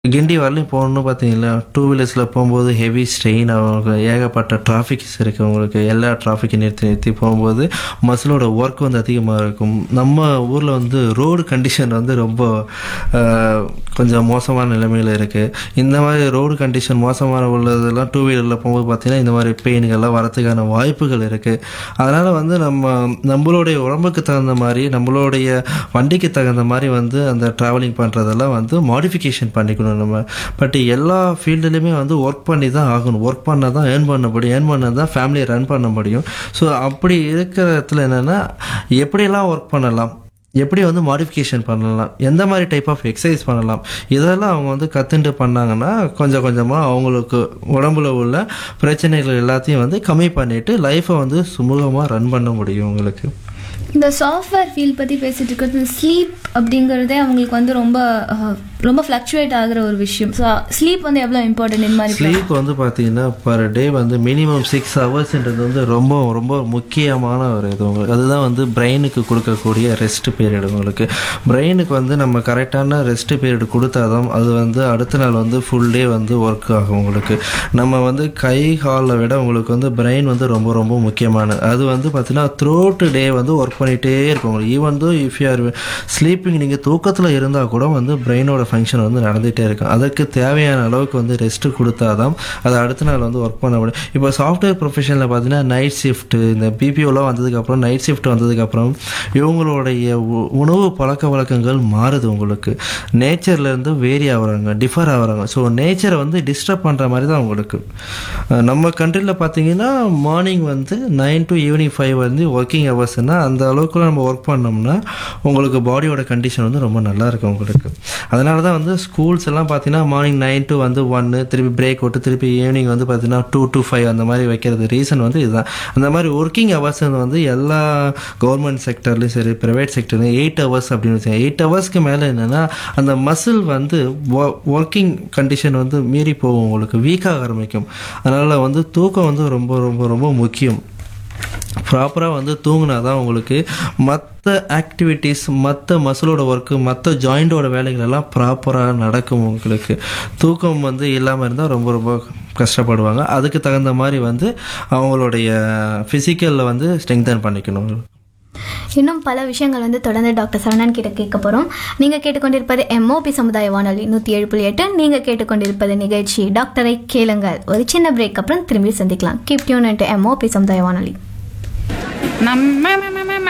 கிண்டி வரலையும் போகணுன்னு பார்த்தீங்களா டூ வீலர்ஸில் போகும்போது ஹெவி ஸ்ட்ரெயின் ஆகும் ஏகப்பட்ட டிராஃபிக்ஸ் இருக்குது உங்களுக்கு எல்லா டிராஃபிக்கை நிறுத்தி நிறுத்தி போகும்போது மசிலோட ஒர்க் வந்து அதிகமாக இருக்கும் நம்ம ஊரில் வந்து ரோடு கண்டிஷன் வந்து ரொம்ப ஆஹ், கொஞ்சம் மோசமான நிலைமையில் இருக்குது இந்த மாதிரி ரோடு கண்டிஷன் மோசமான உள்ளதெல்லாம் டூ வீலரில் போகும்போது பார்த்தீங்கன்னா இந்த மாதிரி பெயின்கள்லாம் வரதுக்கான வாய்ப்புகள் இருக்குது அதனால் வந்து நம்ம நம்மளுடைய உடம்புக்கு தகுந்த மாதிரி நம்மளுடைய வண்டிக்கு தகுந்த மாதிரி வந்து அந்த ட்ராவலிங் பண்ணுறதெல்லாம் வந்து மாடிஃபிகேஷன் பண்ணிக்கணும் நம்ம பட் எல்லா ஃபீல்டுலையுமே வந்து ஒர்க் பண்ணி தான் ஆகணும் ஒர்க் பண்ணால் தான் ஏர்ன் பண்ண முடியும் ஏர்ன் பண்ணால் தான் ஃபேமிலியை ரன் பண்ண முடியும் ஸோ அப்படி இருக்கிற இடத்துல என்னென்னா எப்படியெல்லாம் ஒர்க் பண்ணலாம் எப்படி வந்து மாடிஃபிகேஷன் பண்ணலாம் எந்த மாதிரி டைப் ஆஃப் எக்ஸசைஸ் பண்ணலாம் இதெல்லாம் அவங்க வந்து கற்றுட்டு பண்ணாங்கன்னா கொஞ்சம் கொஞ்சமாக அவங்களுக்கு உடம்புல உள்ள பிரச்சனைகள் எல்லாத்தையும் வந்து கம்மி பண்ணிட்டு லைஃப்பை வந்து சுமூகமாக ரன் பண்ண முடியும் உங்களுக்கு இந்த சாஃப்ட்வேர் ஃபீல்ட் பற்றி பேசிட்டு இருக்கிறது ஸ்லீப் அப்படிங்கிறதே அவங்களுக்கு வந்து ரொம்ப அஹ், ரொம்ப ஃப்ளக்சுவேட் ஆகுற ஒரு விஷயம் ஸோ ஸ்லீப் வந்து எவ்வளோ இம்பார்ட்டன்ட் இந்த மாதிரி ஸ்லீப் வந்து பார்த்தீங்கன்னா பர் டே வந்து மினிமம் சிக்ஸ் ஹவர்ஸ்ன்றது வந்து ரொம்ப ரொம்ப முக்கியமான ஒரு இது உங்களுக்கு அதுதான் வந்து பிரெயினுக்கு கொடுக்கக்கூடிய ரெஸ்ட் பீரியட் உங்களுக்கு பிரெயினுக்கு வந்து நம்ம கரெக்டான ரெஸ்ட் பீரியட் கொடுத்தாதான் அது வந்து அடுத்த நாள் வந்து ஃபுல் டே வந்து ஒர்க் ஆகும் உங்களுக்கு நம்ம வந்து கை காலை விட உங்களுக்கு வந்து பிரெயின் வந்து ரொம்ப ரொம்ப முக்கியமானது அது வந்து பார்த்தீங்கன்னா த்ரோட் டே வந்து ஒர்க் பண்ணிகிட்டே இருக்கும் உங்களுக்கு even though if you are sleeping நீங்கள் தூக்கத்தில் இருந்தால் கூட வந்து பிரெயினோட ஃபங்க்ஷன் வந்து நடந்துகிட்டே இருக்கும் அதற்கு தேவையான அளவுக்கு வந்து ரெஸ்ட் கொடுத்தாதான் அது அடுத்த நாள் வந்து ஒர்க் பண்ண முடியும் இப்போ சாஃப்ட்வேர் ப்ரொஃபஷனில் பார்த்தீங்கன்னா நைட் ஷிஃப்ட்டு இந்த பிபிஓலாம் வந்ததுக்கப்புறம் நைட் ஷிஃப்ட் வந்ததுக்கப்புறம் இவங்களுடைய உ- உணவு பழக்க வழக்கங்கள் மாறுது உங்களுக்கு நேச்சர்லேருந்து வேரி ஆகுறாங்க டிஃபர் ஆகுறாங்க ஸோ நேச்சரை வந்து டிஸ்டர்ப் பண்ணுற மாதிரி தான் உங்களுக்கு அஹ் நம்ம கண்ட்ரியில் பார்த்தீங்கன்னா மார்னிங் வந்து நைன் டு ஈவினிங் ஃபைவ் வந்து ஒர்க்கிங் ஹவர்ஸ்னால் அந்த அளவுக்கு நம்ம ஒர்க் பண்ணோம்னா உங்களுக்கு பாடியோட கண்டிஷன் வந்து ரொம்ப நல்லா இருக்கும் உங்களுக்கு அதனால தான் வந்து ஸ்கூல்ஸ் எல்லாம் பார்த்தீங்கன்னா மார்னிங் நைன் டு வந்து ஒன்று திருப்பி பிரேக் விட்டு திருப்பி ஈவினிங் வந்து பார்த்தீங்கன்னா டூ டு ஃபைவ் அந்த மாதிரி வைக்கிறது ரீசன் வந்து இதுதான் அந்த மாதிரி ஒர்க்கிங் ஹவர்ஸ் வந்து எல்லா கவர்மெண்ட் செக்டர்லையும் சரி ப்ரைவேட் செக்டர்லையும் எயிட் ஹவர்ஸ் அப்படின்னு வச்சுக்கோங்க எயிட் ஹவர்ஸ்க்கு மேலே என்னென்னா அந்த மசில் வந்து ஒர்க்கிங் கண்டிஷன் வந்து மீறி போகும் உங்களுக்கு வீக்காக ஆரம்பிக்கும் அதனால் வந்து தூக்கம் வந்து ரொம்ப ரொம்ப ரொம்ப முக்கியம் ப்ராப்பராக வந்து தூங்கினா தான் உங்களுக்கு மற்ற ஆக்டிவிட்டீஸ் மற்ற மசிலோட ஒர்க்கு மற்ற ஜாயிண்டோட வேலைகள் எல்லாம் ப்ராப்பராக நடக்கும் உங்களுக்கு தூக்கம் வந்து இல்லாமல் இருந்தால் ரொம்ப ரொம்ப கஷ்டப்படுவாங்க அதுக்கு தகுந்த மாதிரி வந்து அவங்களுடைய ஃபிசிக்கலில் வந்து ஸ்ட்ரெங்தன் பண்ணிக்கணும் இன்னும் பல விஷயங்கள் வந்து தொடர்ந்து டாக்டர் சரவணன் கிட்ட கேட்க போகிறோம் நீங்கள் கேட்டுக்கொண்டிருப்பது எம்ஓபி சமுதாய வானொலி நூற்றி ஏழு புள்ளி எட்டு நீங்கள் கேட்டுக்கொண்டிருப்பது நிகழ்ச்சி டாக்டரை கேளுங்கள் ஒரு சின்ன பிரேக் அப்புறம் திரும்பி சந்திக்கலாம் கீப் டியூன் எம்ஓபி சமுதாய வானொலி நம்ம